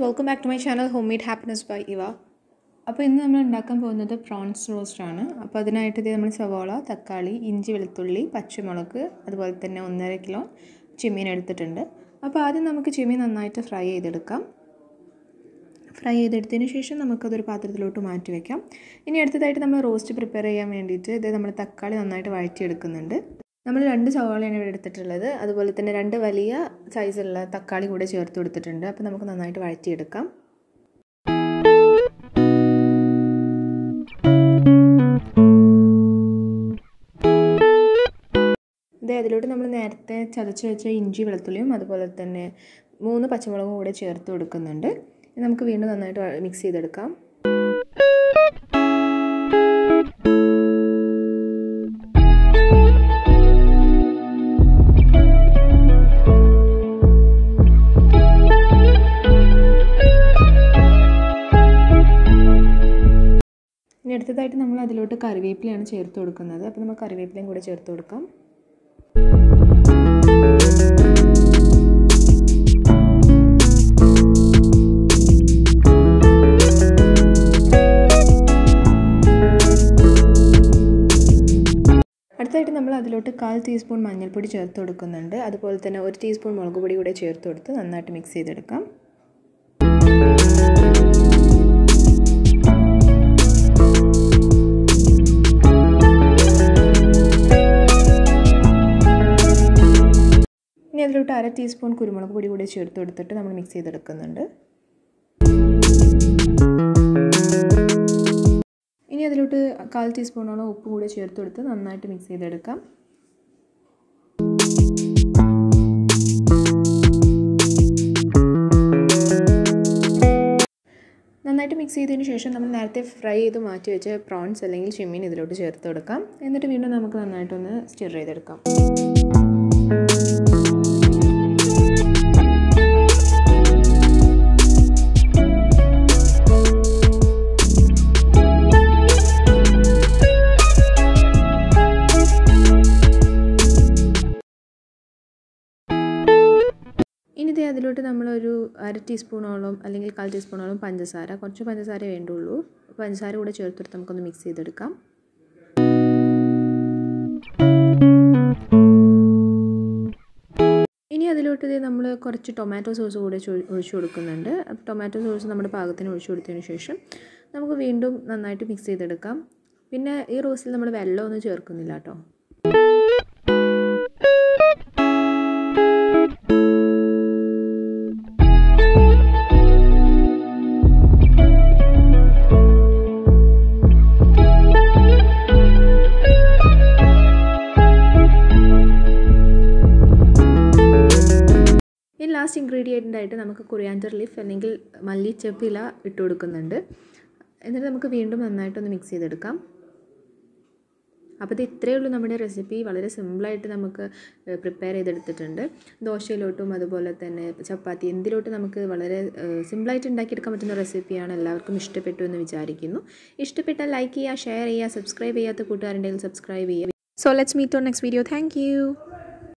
welcome back to my channel home made happiness by Iva അപ്പോൾ ഇന്ന് നമ്മൾ ഉണ്ടാക്കാൻ പോകുന്നത് പ്രോൺസ് റോസ്റ്റ് ആണ് അപ്പോൾ അതിനായിട്ട് ഇത് നമ്മൾ സവാള തക്കാളി ഇഞ്ചി വെളുത്തുള്ളി പച്ചമുളക് അതുപോലെ തന്നെ ഒന്നര കിലോ ചെമ്മീൻ എടുത്തിട്ടുണ്ട് അപ്പോൾ ആദ്യം നമുക്ക് ചെമ്മീൻ നന്നായിട്ട് ഫ്രൈ ചെയ്തെടുക്കാം ഫ്രൈ ചെയ്തെടുത്തതിന് ശേഷം നമുക്കതൊരു പാത്രത്തിലോട്ട് മാറ്റി വയ്ക്കാം ഇനി അടുത്തതായിട്ട് നമ്മൾ റോസ്റ്റ് പ്രിപ്പയർ ചെയ്യാൻ വേണ്ടിയിട്ട് ഇത് നമ്മൾ തക്കാളി നന്നായിട്ട് വഴറ്റിയെടുക്കുന്നുണ്ട് നമ്മൾ രണ്ട് സവാളയാണ് ഇവിടെ എടുത്തിട്ടുള്ളത് അതുപോലെ തന്നെ രണ്ട് വലിയ സൈസുള്ള തക്കാളി കൂടെ ചേർത്ത് കൊടുത്തിട്ടുണ്ട് അപ്പോൾ നമുക്ക് നന്നായിട്ട് വഴറ്റിയെടുക്കാം ഇതേ അതിലോട്ട് നമ്മൾ നേരത്തെ ചതച്ച് വെച്ച ഇഞ്ചി വെളുത്തുള്ളിയും അതുപോലെ തന്നെ മൂന്ന് പച്ചമുളകും കൂടെ ചേർത്ത് കൊടുക്കുന്നുണ്ട് നമുക്ക് വീണ്ടും നന്നായിട്ട് മിക്സ് ചെയ്തെടുക്കാം ഇനി അടുത്തതായിട്ട് നമ്മൾ അതിലോട്ട് കറിവേപ്പിലയാണ് ചേർത്ത് കൊടുക്കുന്നത് അപ്പോൾ നമുക്ക് കറിവേപ്പിലയും കൂടെ ചേർത്ത് കൊടുക്കാം അടുത്തായിട്ട് നമ്മൾ അതിലോട്ട് കാൽ ടീസ്പൂൺ മഞ്ഞൾപ്പൊടി ചേർത്ത് കൊടുക്കുന്നുണ്ട് അതുപോലെ തന്നെ ഒരു ടീസ്പൂൺ മുളക് പൊടി കൂടെ ചേർത്ത് കൊടുത്ത് നന്നായിട്ട് മിക്സ് ചെയ്തെടുക്കാം ഇനി അതിലോട്ട് അര ടീസ്പൂൺ കുരുമുളക് പൊടി കൂടി ചേർത്ത് കൊടുത്തിട്ട് നമ്മൾ മിക്സ് ചെയ്തെടുക്കുന്നുണ്ട് ഇനി അതിലോട്ട് കാൽ ടീസ്പൂണോളം ഉപ്പ് കൂടി ചേർത്ത് കൊടുത്ത് നന്നായിട്ട് മിക്സ് ചെയ്തെടുക്കാം നന്നായിട്ട് മിക്സ് ചെയ്തതിന് ശേഷം നമ്മൾ നേരത്തെ ഫ്രൈ ചെയ്ത് മാറ്റി വെച്ച പ്രോൺസ് അല്ലെങ്കിൽ ചെമ്മീൻ ഇതിലോട്ട് ചേർത്ത് കൊടുക്കാം എന്നിട്ട് വീണ്ടും നമുക്ക് നന്നായിട്ടൊന്ന് സ്റ്റിർ ചെയ്തെടുക്കാം ഇനി ഇതേ അതിലോട്ട് നമ്മളൊരു അര ടീസ്പൂണോളം അല്ലെങ്കിൽ കാൽ ടീസ്പൂണോളം പഞ്ചസാര കുറച്ച് പഞ്ചസാര വേണ്ടുള്ളൂ പഞ്ചസാര കൂടെ ചേർത്തെടുത്ത് നമുക്കൊന്ന് മിക്സ് ചെയ്തെടുക്കാം ഇനി അതിലോട്ട് ഇത് നമ്മൾ കുറച്ച് ടൊമാറ്റോ സോസ് കൂടെ ഒഴിച്ചു കൊടുക്കുന്നുണ്ട് അപ്പോൾ ടൊമാറ്റോ സോസ് നമ്മുടെ പാകത്തിന് ഒഴിച്ചു കൊടുത്തതിന് ശേഷം നമുക്ക് വീണ്ടും നന്നായിട്ട് മിക്സ് ചെയ്തെടുക്കാം പിന്നെ ഈ റോസിൽ നമ്മൾ വെള്ളമൊന്നും ചേർക്കുന്നില്ല കേട്ടോ ഈ ലാസ്റ്റ് ഇൻഗ്രീഡിയൻ്റ് ആയിട്ട് നമുക്ക് കൊറിയാൻഡർ ലീഫ് അല്ലെങ്കിൽ മല്ലിച്ചപ്പ് ഇല ഇട്ട് കൊടുക്കുന്നുണ്ട് എന്നിട്ട് നമുക്ക് വീണ്ടും നന്നായിട്ടൊന്ന് മിക്സ് ചെയ്തെടുക്കാം അപ്പോൾ ഇത് ഇത്രയേ ഉള്ളൂ നമ്മുടെ റെസിപ്പി വളരെ സിമ്പിളായിട്ട് നമുക്ക് പ്രിപ്പയർ ചെയ്തെടുത്തിട്ടുണ്ട് ദോശയിലോട്ടും അതുപോലെ തന്നെ ചപ്പാത്തി എന്തിലോട്ടും നമുക്ക് വളരെ സിമ്പിളായിട്ട് ഉണ്ടാക്കിയെടുക്കാൻ പറ്റുന്ന റെസിപ്പിയാണ് എല്ലാവർക്കും ഇഷ്ടപ്പെട്ടു എന്ന് വിചാരിക്കുന്നു ഇഷ്ടപ്പെട്ടാൽ ലൈക്ക് ചെയ്യുക ഷെയർ ചെയ്യുക സബ്സ്ക്രൈബ് ചെയ്യാത്ത കൂട്ടുകാരുണ്ടെങ്കിൽ സബ്സ്ക്രൈബ് ചെയ്യുക so let's meet on next video thank